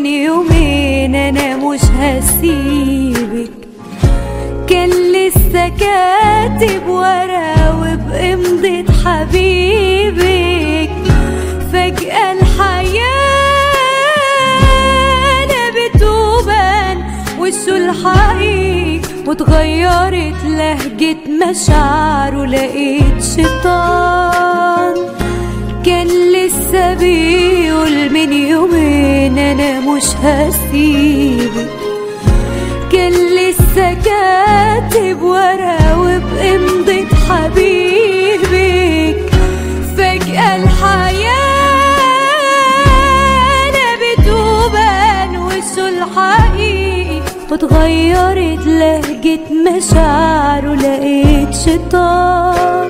من يومين انا مش هسيبك كان لسه كاتب ورقة وبإمضة حبيبك فجأة الحياة نبت وبان وشه الحقيقي واتغيرت لهجة مشاعره لقيت شيطان كان لسه بيقول من يومين انا مش هسيبك كان لسه كاتب ورقة وبإمضة حبيبك فجأة الحياة نبت وبان وشه الحقيقي واتغيرت لهجة مشاعره لقيت شيطان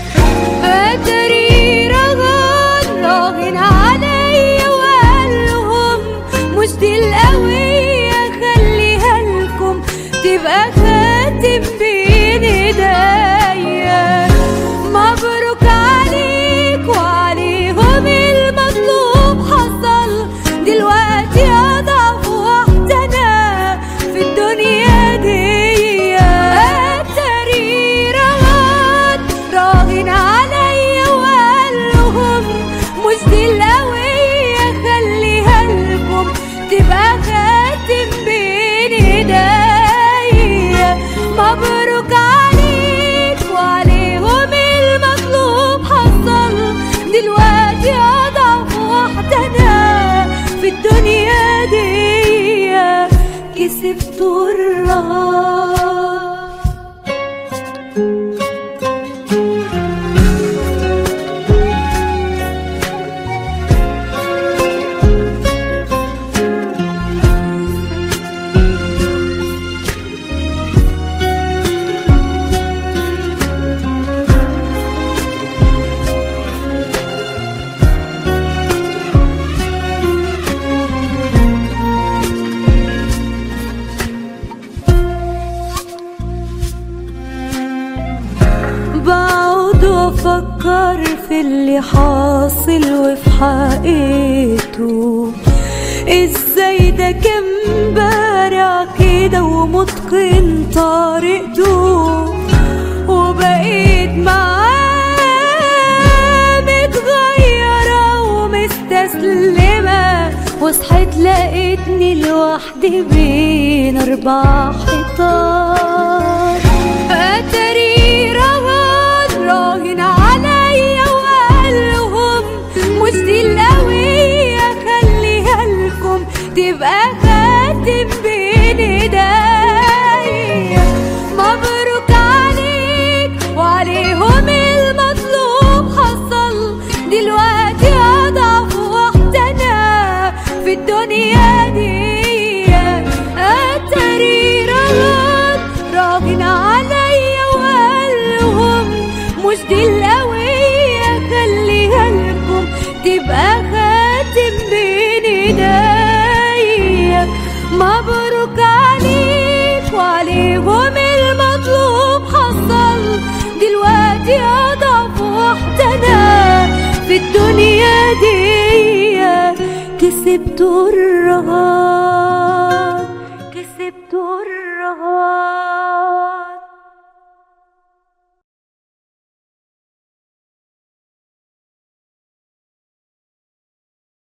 اتري رغد راهن عليا وقال لهم مش دي القوية خليها لكم تبقى خاتم بين ايديا مبروك عليك وعليهم المطلوب حصل دلوقتي اضعف واحدة انا في الدنيا دي اتري رغد راهن عليا وقال لهم مش دي القوية خليها لكم تبقى خاتم بين ايديا مبروك عليك وعليهم المطلوب حصل دلوقتي اضعف واحدة انا في الدنيا دي كسبت الرهان بقعد وافكر في اللي حاصل وفي حقيقته ازاي ده كان بارع كده ومتقن طريقته وبقيت معاه متغيرة ومستسلمة وصحيت لقيتني لوحدي بين أربع حيطان أتري رهان راهن عليا وقال لهم مش دي القوية خليها لكم تبقى خاتم بين ايديا مبروك عليك وعليهم المطلوب حصل دلوقتي اضعف واحدة انا في الدنيا دي اتري رهان راهن عليا وقال لهم مش دي القوية خليها لكم تبقى خاتم بين ايديا مبروك عليك وعليهم المطلوب حصل دلوقتي اضعف واحدة انا في الدنيا